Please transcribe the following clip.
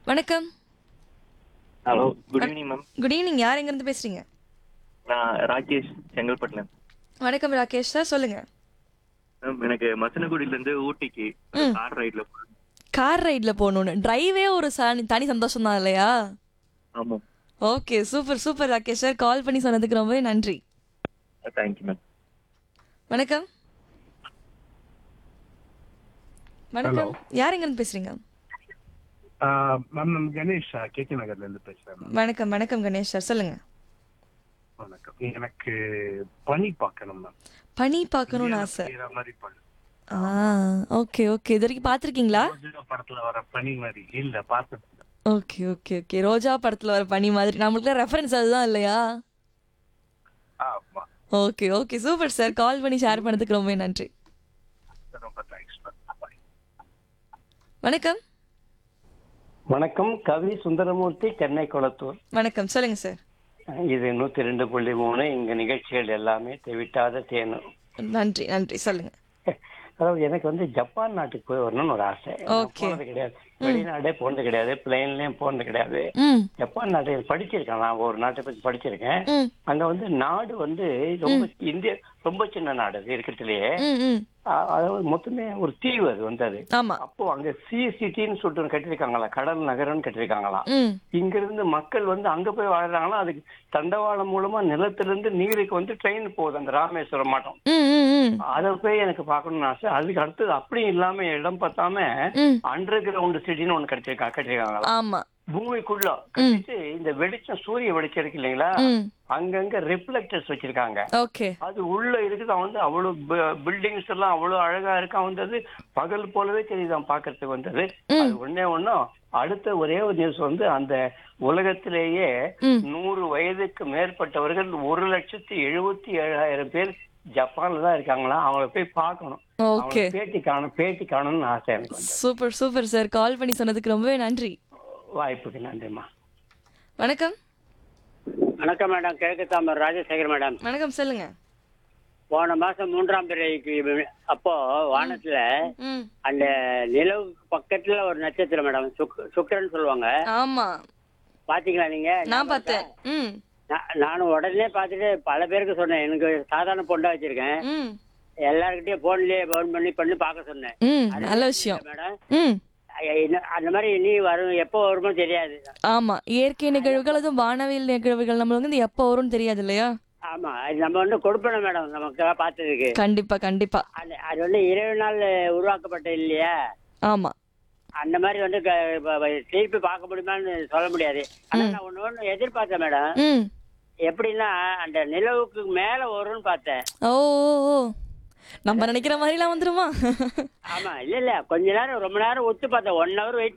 வணக்கம் hello good evening ma'am good evening யார் எங்கேருந்து பேசுறீங்க நான் ராகேஷ் செங்கல்பட்டுல வணக்கம் ராகேஷ் சார் சொல்லுங்க மேம் எனக்கு மசனகுடியில இருந்து ஊட்டிக்கு கார் ரைட்ல கார் ரைடில் போகணுன்னு டிரைவே ஒரு சனி தனி சந்தோஷம் தான் இல்லையா ஆமாம் okay super super Rakesh sir call பண்ணி சொன்னதுக்கு ரொம்பவே நன்றி தேங்க்யூ மேம் வணக்கம் வணக்கம் யார் எங்கேருந்து பேசுறீங்க மேம் நான் கணேஷ் கேகே நகர்ல இருந்து பேசுறேன் ma'am. வணக்கம் வணக்கம் கணேஷ் சார் சொல்லுங்க வணக்கம் எனக்கு பனி பார்க்கணும் மேம் பனி பார்க்கணும்னு ஆசை செய்யற மாதிரி பனி ஆ ஓகே ஓகே இது வரைக்கும் பார்த்துருக்கீங்களா ரோஜா படத்துல வர பனி மாதிரி இல்ல பார்த்தது இல்ல. ஓகே ஓகே ஓகே ரோஜா படத்தில் வர பனி மாதிரி நம்மளுக்குலாம் ரெஃபரன்ஸ் அதுதான் இல்லையா ஆமா okay okay super sir call பண்ணி ஷேர் பண்ணதுக்கு ரொம்பவே நன்றி ரொம்ப தேங்க்ஸ் மேம் பாய் வணக்கம் வணக்கம் கவி சுந்தரமூர்த்தி சென்னை குளத்தூர் வணக்கம் சொல்லுங்க சார் இது நூத்தி ரெண்டு புள்ளி மூணு இங்க நிகழ்ச்சிகள் எல்லாமே தெவிட்டாத தேனு நன்றி நன்றி சொல்லுங்க அதாவது எனக்கு வந்து ஜப்பான் நாட்டுக்கு போய் வரணும்னு ஒரு ஆசை நான் Okay. போனது கிடையாது வெளிநாடே போனது கிடையாது பிளேன்லயும் போனது கிடையாது ம் ஜப்பான் நாட்டை படிச்சிருக்கேன் நான் ஒரு நாட்டை பத்தி படிச்சிருக்கேன் ம் அங்க வந்து நாடு வந்து ரொம்ப இந்திய ரொம்ப சின்ன நாடு அது இருக்கிறதுலயே ம் ம் அ- அதாவது மொத்தமே ஒரு தீவு அது வந்து அது ஆமா அப்போ அங்க சி சிட்டின்னு சொல்லிட்டு ஒண்ணு கட்டிருக்காங்களா கடல் நகரம்னு கட்டிருக்காங்களாம் ம் இங்க இருந்து மக்கள் வந்து அங்க போய் வாழ்றாங்கன்னா அதுக்கு தண்டவாளம் மூலமா நிலத்திலிருந்து நீருக்கு வந்து ட்ரெயின் போகுது அந்த ராமேஸ்வரம் மாட்டோம் ம் ம் ம் அதை போய் எனக்கு பார்க்கணும்னு ஆசை அதுக்கு அடுத்தது அப்படியும் இல்லாம இடம் பார்த்தாம ம் அண்டர் கிரவுண்ட் சிட்டின்னு ஒண்ணு கட்டிருக்காங்க கட்டிருக்காங்களா ஆமா பூமிக்குள்ள கட்டிட்டு இந்த வெளிச்சம் சூரிய வெளிச்சம் இருக்கு இல்லைங்களா ம் அங்கங்க ரிஃப்ளெக்டர்ஸ் வச்சிருக்காங்க ஓகே அது உள்ள இருக்குது அவன் வந்து அவ்வளவு பில்டிங்ஸ் எல்லாம் அவ்வளவு அழகா இருக்கா வந்தது பகல் போலவே தெரியுதான் பாக்குறதுக்கு வந்தது அது ஒண்ணே ஒண்ணும் அடுத்த ஒரே ஒரு நியூஸ் வந்து அந்த உலகத்திலேயே ம். நூறு வயதுக்கு மேற்பட்டவர்கள் ஒரு லட்சத்தி எழுபத்தி ஏழாயிரம் பேர் ஜப்பான்ல தான் இருக்காங்களா அவங்கள போய் பார்க்கணும் ஓகே அவங்கள பேட்டி காணும் பேட்டி காணணும்னு ஆசை எனக்கு வந்து சூப்பர் சூப்பர் சார் கால் பண்ணி சொன்னதுக்கு ரொம்பவே நன்றி வாய்ப்புக்கு நன்றிம்மா வணக்கம் வணக்கம் மேடம் கிழக்கு தாமர் ராஜசேகர் மேடம் வணக்கம் சொல்லுங்க போன மாசம் மூன்றாம் பிறைக்கு அப்போ வானத்துல ம் அந்த நிலவு பக்கத்துல ஒரு நட்சத்திரம் மேடம் சுக்- சுக்கிரன் சொல்லுவாங்க ஆமா பாத்தீங்களா நீங்க நான் பார்த்தேன் ம் நா- நானும் உடனே பார்த்துட்டு பல பேருக்கு சொன்னேன் எனக்கு சாதாரண பொண்டா வச்சிருக்கேன் ம் எல்லாருக்கிட்டயும் போன்லயே போன் பண்ணி பண்ணி பார்க்க சொன்னேன் ம் நல்ல விஷயம் மேடம் ம் ஐ- இன்னும் அந்த மாதிரி இனி வரும் எப்போ வருமோ தெரியாது ஆமா இயற்கை நிகழ்வுகள் அதுவும் வானவியல் நிகழ்வுகள் நம்மளுக்கு வந்து எப்போ வரும்னு தெரியாது இல்லையா ஆமா அது நம்ம வந்து கொடுப்பணும் மேடம் நமக்கெல்லாம் பார்த்ததுக்கு கண்டிப்பா கண்டிப்பா அது அது வந்து இறைவனால் உருவாக்கப்பட்ட இல்லையா ஆமா அந்த மாதிரி வந்து க- ப- ப- திருப்பி பார்க்க முடியுமான்னு சொல்ல முடியாது ஆனா நான் ஒண்ணு ஒண்ணு எதிர்பார்த்தேன் மேடம் ம் எப்படின்னா அந்த நிலவுக்கு மேல வரும்னு பார்த்தேன் ஓ ஓ, ஓ நம்ம நினைக்கிற மாதிரிலாம் வந்துருமா ஆமா இல்ல இல்ல கொஞ்ச நேரம் ரொம்ப நேரம் ஒத்து பார்த்தேன் ஒன் ஹவர் வெயிட்